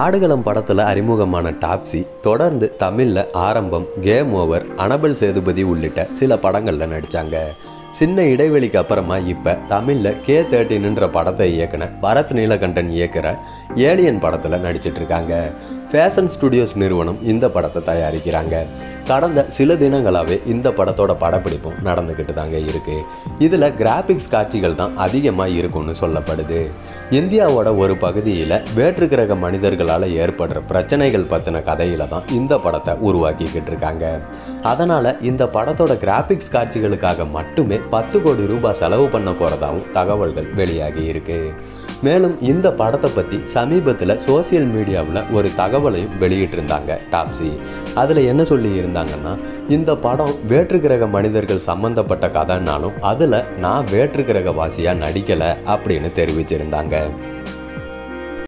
ஆடுகளம் படத்தில் அறிமுகமான டாப்ஸி தொடர்ந்து தமிழில் ஆரம்பம் கேம் ஓவர் அனபல் சேதுபதி உள்ளிட்ட சில படங்களில் நடித்தாங்க சின்ன இடைவெளிக்கு அப்புறமா இப்போ தமிழில் கே தேர்ட்டின்ன்ற படத்தை இயக்குன பரத் நீலகண்டன் இயக்குற ஏலியன் படத்தில் நடிச்சிட்டு இருக்காங்க ஃபேஷன் ஸ்டுடியோஸ் நிறுவனம் இந்த படத்தை தயாரிக்கிறாங்க கடந்த சில தினங்களாகவே இந்த படத்தோட படப்பிடிப்பும் நடந்துக்கிட்டு தாங்க இருக்கு இதில் கிராபிக்ஸ் காட்சிகள் தான் அதிகமாக இருக்கும்னு சொல்லப்படுது இந்தியாவோட ஒரு பகுதியில் வேற்று கிரக மனிதர்களால் ஏற்படுற பிரச்சனைகள் பற்றின கதையில தான் இந்த படத்தை உருவாக்கிக்கிட்டு இருக்காங்க அதனால் இந்த படத்தோட கிராபிக்ஸ் காட்சிகளுக்காக மட்டுமே பத்து கோடி ரூபாய் செலவு பண்ண போகிறதாவும் தகவல்கள் வெளியாகி இருக்கு மேலும் இந்த படத்தை பற்றி சமீபத்தில் சோசியல் மீடியாவில் ஒரு தகவலையும் வெளியிட்டிருந்தாங்க டாப்ஸி அதில் என்ன சொல்லி இருந்தாங்கன்னா இந்த படம் வேற்று கிரக மனிதர்கள் சம்மந்தப்பட்ட கதைன்னாலும் அதில் நான் வேற்று கிரக வாசியாக நடிக்கலை அப்படின்னு தெரிவிச்சிருந்தாங்க